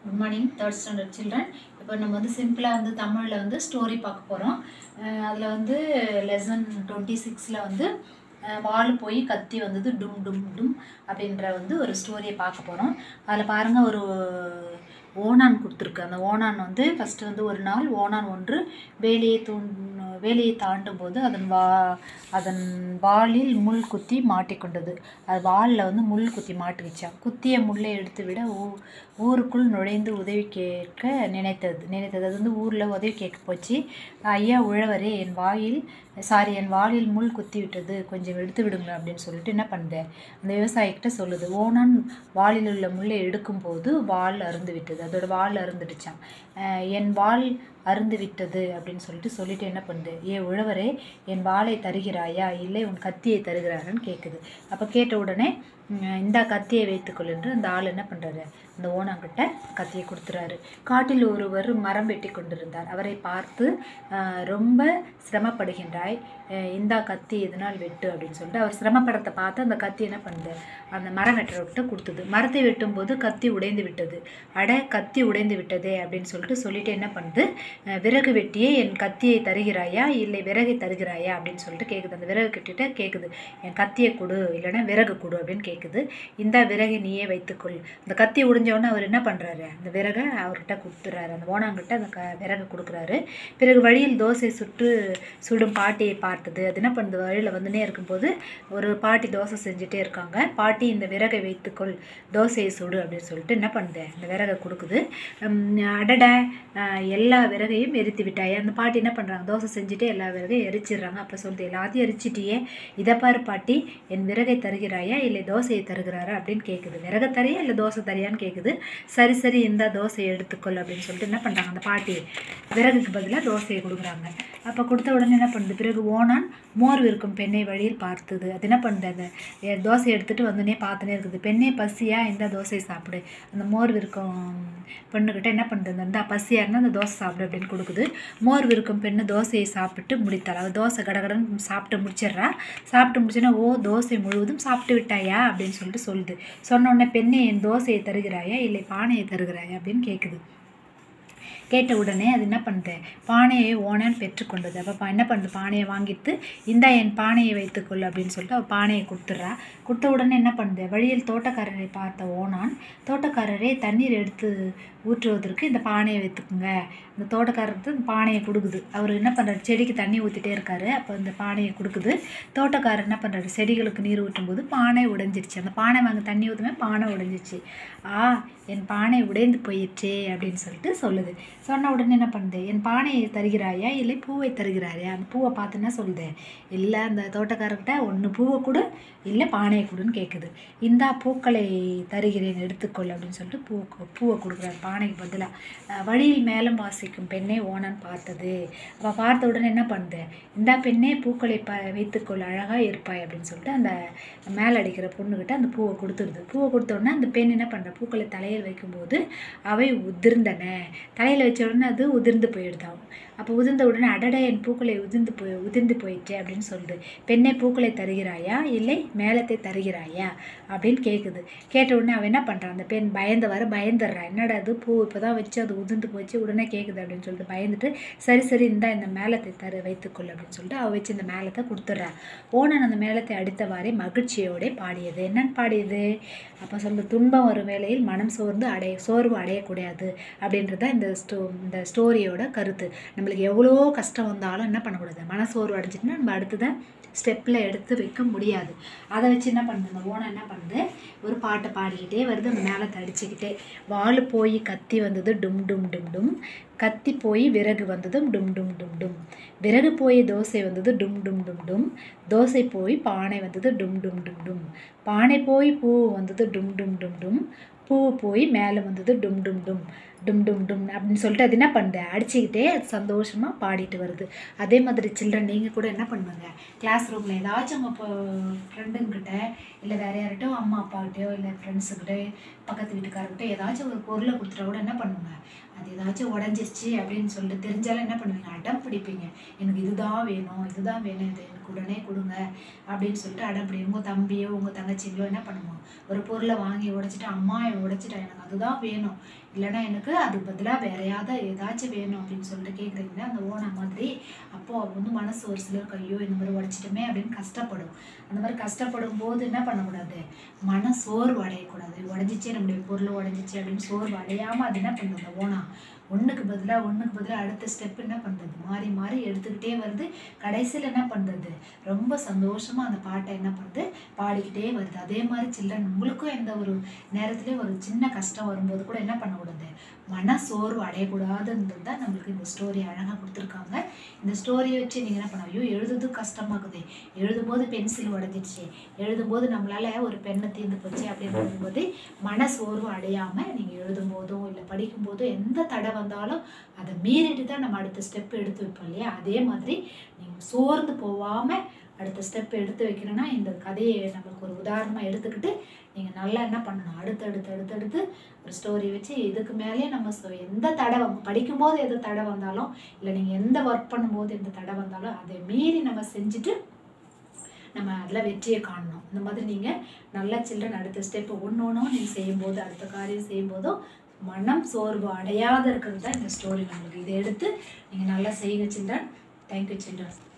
good morning third standard children இப்போ நம்ம வந்து சிம்பிளாக வந்து தமிழில் வந்து ஸ்டோரி பார்க்க போகிறோம் அதில் வந்து லெசன் டுவெண்ட்டி சிக்ஸில் வந்து அஹ், வாள் போய் கத்தி வந்தது டும் டும் டும் அப்படின்ற வந்து ஒரு ஸ்டோரியை பார்க்க போகிறோம் அதில் பாருங்கள் ஒரு ஓணான் கொடுத்துருக்கு அந்த ஓணான் வந்து ஃபஸ்ட்டு வந்து ஒரு நாள் ஓணான் ஒன்று வேலையை தூண் வேலையை தாண்டும் போது அதன் வா அதன் வாளில் முள் குத்தி மாட்டிக்கொண்டது அது வாளில் வந்து முள் குத்தி மாட்டுக்கிச்சான் குத்திய முள்ளை எடுத்து விட ஊ ஊருக்குள் நுழைந்து உதவி கேட்க நினைத்தது நினைத்தது அது வந்து ஊரில் உதவி கேட்க போச்சு ஐயா உழவரே என் வாயில் சாரி என் வாளில் முள் குத்தி விட்டது கொஞ்சம் எடுத்து விடுங்க அப்படின்னு சொல்லிட்டு என்ன பண்ணுதேன் அந்த விவசாயிக்கிட்ட சொல்லுது ஓனான் வாளில் உள்ள முள்ளை எடுக்கும்போது வால் அருந்து விட்டது அதோட வால் அருந்துடுச்சான் அஹ் என் வால் அருந்து விட்டது அப்படின்னு சொல்லிட்டு சொல்லிட்டு என்ன பண்ணுது ஏ உழவரே என் வாளை தருகிறாயா இல்லை உன் கத்தியை தருகிறாரான்னு கேட்குது அப்போ கேட்ட உடனே "ம், இந்தா கத்தியை வைத்துக்கொள் என்று அந்த ஆள் என்ன பண்ணுறாரு அந்த ஓனாங்கிட்ட கத்தியை கொடுத்துறாரு காட்டில் ஒருவர் மரம் வெட்டி கொண்டிருந்தார் அவரை பார்த்து "ஆஹ், ரொம்ப சிரமப்படுகின்றாய் அஹ், இந்தா கத்தி எதனால் வெட்டு அப்படின்னு சொல்லிட்டு அவர் சிரமப்படத்தை பார்த்து அந்த கத்தி என்ன பண்ணுது அந்த மரம் வெட்டுறவர்கிட்ட கொடுத்தது மரத்தை வெட்டும்போது கத்தி உடைந்து விட்டது அட கத்தி உடைந்து விட்டதே அப்படின்னு சொல்லிட்டு சொல்லிட்டு என்ன பண்ணுது அஹ், விறகு வெட்டியே என் கத்தியை தருகிறாயா இல்லை விறகை தருகிறாயா அப்படின்னு சொல்லிட்டு கேட்குது அந்த விறகு கட்டிட்டு கேட்குது என் கத்தியை கொடு இல்லைன்னா விறகு கொடு அப்படின்னு கேட்குது இந்த விறகை நீயே வைத்துக்கொள் அந்த கத்தி உடைஞ்சவொடனே அவர் என்ன பண்ணுறாரு அந்த விறகை அவர்கிட்ட கொடுத்துறாரு அந்த ஓனாங்கிட்ட அந்த க விறகு கொடுக்குறாரு பிறகு வழியில் தோசை சுட்டு சுடும் பாட்டியை பார்த்தது அது என்ன பண்ணுது வழியில் வந்துனே இருக்கும்போது ஒரு பாட்டி தோசை செஞ்சுட்டே இருக்காங்க பாட்டி இந்த விறகை வைத்துக்கொள் தோசையை சுடு அப்படின்னு சொல்லிட்டு என்ன பண்ணுது அந்த விறகை கொடுக்குது உம், அடட அஹ், எல்லா விறகையும் எரித்து விட்டாயே அந்த பாட்டி என்ன பண்ணுறாங்க தோசை செஞ்சுட்டு எல்லா விறகையும் எரிச்சிடுறாங்க அப்போ சொல்லுது எல்லாத்தையும் எரிச்சிட்டியே இதை பாரு பாட்டி என் விறகை தருகிறாயா இல்லை தோசையை தருகிறாரா அப்படின்னு கேட்குது விறகை தரையா இல்லை தோசை தரியான்னு கேட்குது சரி சரி இந்த தோசையை எடுத்துக்கொள் அப்படின்னு சொல்லிட்டு என்ன பண்ணுறாங்க அந்த பாட்டி விறகுக்கு பதிலாக தோசையை கொடுக்குறாங்க அப்போ கொடுத்த உடனே என்ன பண்ணுது பிறகு ஓனான் மோர் விற்கும் பெண்ணை வழியில் பார்த்தது அது என்ன பண்ணுது அந்த எ- தோசையை எடுத்துகிட்டு வந்துனே பார்த்துனே இருக்குது பெண்ணே பசியா இந்த தோசையை சாப்பிடு அந்த மோர் விற்கும் பெண்ணுக்கிட்ட என்ன பண்ணுது அந்த பசியாக இருந்தால் அந்த தோசை சாப்பிடு அப்படின்னு கொடுக்குது மோர் விற்கும் பெண்ணு தோசையை சாப்பிட்டு முடித்தாள் அவள் தோசை கடகடன்னு சாப்பிட்டு முடிச்சிடுறா சாப்பிட்டு முடிச்சோன்னா ஓ தோசை முழுவதும் சாப்பிட்டு விட்டாயா அப்படின்னு சொல்லிட்டு சொல்லுது சொன்ன உடனே பெண்ணே என் தோசையை தருகிறாயா இல்லை பானையை தருகிறாயா அப்படின்னு கேட்குது கேட்ட உடனே அது என்ன பண்ணுது பானையை ஓனான் பெற்றுக்கொண்டது அப்போ என்ன பண்ணுது பானையை வாங்கிட்டு இந்தா என் பானையை வைத்துக்கொள் அப்படின்னு சொல்லிட்டு அவள் பானையை கொடுத்துட்றா கொடுத்த உடனே என்ன பண்ணுது வழியில் தோட்டக்காரரை பார்த்த ஓனான் தோட்டக்காரரே தண்ணீர் எடுத்து ஊற்றுவதற்கு இந்த பானையை வைத்துக்குங்க இந்த தோட்டக்காரருக்கு இந்த பானையை கொடுக்குது அவர் என்ன பண்ணுறாரு செடிக்கு தண்ணி ஊற்றிட்டே இருக்காரு அப்போ இந்த பானையை கொடுக்குது தோட்டக்காரர் என்ன பண்ணுறாரு செடிகளுக்கு நீர் ஊற்றும்போது பானை உடைஞ்சிருச்சு அந்த பானை வாங்க தண்ணி ஊற்றுமே பானை உடைஞ்சிருச்சு ஆ என் பானை உடைந்து போயிடுச்சே அப்படின்னு சொல்லிட்டு சொல்லுது சொன்ன உடனே என்ன பண்ணுது என் பானையை தருகிறாயா இல்லை பூவை தருகிறாயா அந்த பூவை பார்த்து என்ன சொல்லுது இல்லை அந்த தோட்டக்காரர்கிட்ட ஒன்று பூவை கொடு இல்லை பானையை கொடுன்னு கேட்குது இந்தா பூக்களை தருகிறேன் எடுத்துக்கொள் அப்படின்னு சொல்லிட்டு பூ பூவை கொடுக்குறாரு பானைக்கு பதிலாக வழியில் மேலும் வாசிக்கும் பெண்ணை ஓனான் பார்த்தது அப்போ பார்த்த உடனே என்ன பண்ணுது இந்தா பெண்ணே பூக்களை ப வைத்துக்கொள் அழகாக இருப்பாய் அப்படின்னு சொல்லிட்டு அந்த மேலே அடிக்கிற பொண்ணுக்கிட்ட அந்த பூவை கொடுத்துருது பூவை கொடுத்த உடனே அந்த பெண் என்ன பண்ணுற பூக்களை தலையில் வைக்கும்போது அவை உதிர்ந்தன தலையில் வச்ச உடனே அது உதிர்ந்து போயிடுதாம் அப்போ உதிர்ந்த உடனே அடட என் பூக்களை உதிர்ந்து போய் உதிர்ந்து போயிடுச்சு அப்படின்னு சொல்லுது பெண்ணே பூக்களை தருகிறாயா இல்லை மேலத்தை தருகிறாயா அப்படின்னு கேட்குது கேட்ட உடனே அவன் என்ன பண்ணுறான் அந்த பெண் பயந்து வர பயந்துடுறா என்னடா அது பூ இப்போ தான் வச்சு அது உதிர்ந்து போச்சு உடனே கேட்குது அப்படின்னு சொல்லிட்டு பயந்துட்டு சரி சரி இந்தா இந்த மேலத்தை தரு வைத்துக்கொள் அப்படின்னு சொல்லிட்டு அவள் வச்சு இந்த மேலத்தை கொடுத்துட்றா ஓனன் அந்த மேலத்தை அடித்தவாறே மகிழ்ச்சியோட பாடியது என்னன்னு பாடியது அப்போ சொல்ல துன்பம் வரும் வேளையில் மனம் சோர்ந்து அடைய சோர்வு அடையக்கூடாது அப்படின்றது தான் இந்த ஸ்டோ இந்த ஸ்டோரியோட கருத்து நம்மளுக்கு எவ்வளோ கஷ்டம் வந்தாலும் என்ன பண்ணக்கூடாது மனசோர்வு அடைஞ்சிட்டுனா நம்ம அடுத்ததான் ஸ்டெப்பில் எடுத்து வைக்க முடியாது அதை வச்சு என்ன பண்ணுது இந்த ஓனம் என்ன பண்ணுது ஒரு பாட்டை பாடிக்கிட்டே வருது அந்த மேலே அடிச்சுக்கிட்டே வாள் போய் கத்தி வந்தது டும் டும் டும் டும் கத்தி போய் விறகு வந்ததும் டும் டும் டும் டும் விறகு போய் தோசை வந்தது டும் டும் டும் டும் தோசை போய் பானை வந்தது டும் டும் டும் டும் பானை போய் பூ வந்தது டும் டும் டும் டும் பூ போய் மேலே வந்தது டும் டும் டும் டும் டும் டும் அப்படின்னு சொல்லிட்டு அது என்ன பண்ணுது அடிச்சுக்கிட்டே அது சந்தோஷமாக பாடிட்டு வருது அதே மாதிரி சில்ட்ரன் நீங்கள் கூட என்ன பண்ணுவாங்க கிளாஸ் ரூமில் ஏதாச்சும் உங்கள் ஃப்ரெண்டுங்கிட்ட இல்லை வேறு யார்கிட்டயோ அம்மா அப்பாக்கிட்டயோ இல்லை ஃப்ரெண்ட்ஸுக்கிட்ட பக்கத்து வீட்டுக்காரர்கிட்ட ஏதாச்சும் ஒரு பொருளை கொடுத்துட்டா கூட என்ன பண்ணுவாங்க அது ஏதாச்சும் உடஞ்சிருச்சு அப்படின்னு சொல்லிட்டு தெரிஞ்சாலும் என்ன பண்ணுவீங்க அடம் பிடிப்பீங்க எனக்கு இதுதான் வேணும் இதுதான் வேணும் இது எனக்கு உடனே கொடுங்க அப்படின்னு சொல்லிட்டு அடம் பிடி உங்கள் தம்பியோ உங்கள் தங்கச்சிங்களோ என்ன பண்ணுவோம் ஒரு பொருளை வாங்கி உடைச்சிட்டு அம்மா இவன் உடைச்சிட்டா எனக்கு அதுதான் வேணும் இல்லைன்னா எனக்கு அதுக்கு பதிலாக வேறையாவது ஏதாச்சும் வேணும் அப்படின்னு சொல்லிட்டு கேட்குறீங்க அந்த ஓனா மாதிரி அப்போது அவங்க வந்து மனசு ஒரு சிலருக்கு ஐயோ இந்த மாதிரி உடைச்சிட்டோமே அப்படின்னு கஷ்டப்படும் அந்த மாதிரி கஷ்டப்படும் போது என்ன பண்ணக்கூடாது மன சோர்வு அடையக்கூடாது உடஞ்சிச்சே நம்முடைய பொருள் உடஞ்சிச்சு அப்படின்னு சோர்வு அடையாமல் அது என்ன பண்ணுது அந்த ஓனா ஒன்றுக்கு பதிலாக ஒன்றுக்கு பதிலாக அடுத்த ஸ்டெப் என்ன பண்ணுறது மாறி மாறி எடுத்துக்கிட்டே வருது கடைசியில் என்ன பண்ணுறது ரொம்ப சந்தோஷமாக அந்த பாட்டை என்ன பண்ணுது பாடிக்கிட்டே வருது அதே மாதிரி சில்ட்ரன் உங்களுக்கும் எந்த ஒரு நேரத்துலேயும் ஒரு சின்ன கஷ்டம் வரும்போது கூட என்ன பண்ணக்கூடாது மன சோர்வு அடையக்கூடாதுன்றது தான் நம்மளுக்கு இந்த ஸ்டோரி அழகாக கொடுத்துருக்காங்க இந்த ஸ்டோரியை வச்சு நீங்கள் என்ன பண்ண ஐயோ எழுதுறது கஷ்டமாக்குது எழுதும்போது பென்சில் உடஞ்சிடுச்சு எழுதும்போது நம்மளால் ஒரு பெண்ணை தீர்ந்து போச்சு அப்படின்னு போது மன சோர்வு அடையாமல் நீங்கள் எழுதும்போதோ இல்லை படிக்கும்போதோ எந்த தடை வந்தாலும் அதை மீறிட்டு தான் நம்ம அடுத்த ஸ்டெப் எடுத்து வைப்போம் இல்லையா அதே மாதிரி நீங்கள் சோர்ந்து போகாமல் அடுத்த ஸ்டெப் எடுத்து வைக்கணும்னா இந்த கதையை நம்மளுக்கு ஒரு உதாரணமாக எடுத்துக்கிட்டு நீங்கள் நல்லா என்ன பண்ணணும் அடுத்து அடுத்து அடுத்தடுத்து ஒரு ஸ்டோரி வச்சு இதுக்கு மேலேயே நம்ம சொ- எந்த தடை வந்து படிக்கும்போது எந்த தடை வந்தாலும் இல்லை நீங்கள் எந்த ஒர்க் பண்ணும்போது எந்த தடை வந்தாலும் அதை மீறி நம்ம செஞ்சுட்டு நம்ம அதில் வெற்றியை காணணும் இந்த மாதிரி நீங்கள் நல்ல சில்ட்ரன் அடுத்த ஸ்டெப் ஒன்று ஒன்றும் நீங்கள் செய்யும்போது அடுத்த காரியம் செய்யும்போதும் மனம் சோர்வு அடையாத இருக்கிறது தான் இந்த ஸ்டோரி நம்மளுக்கு இதை எடுத்து நீங்கள் நல்லா செய்யுங்க சில்ட்ரன் தேங்க்யூ சில்ட்ரன்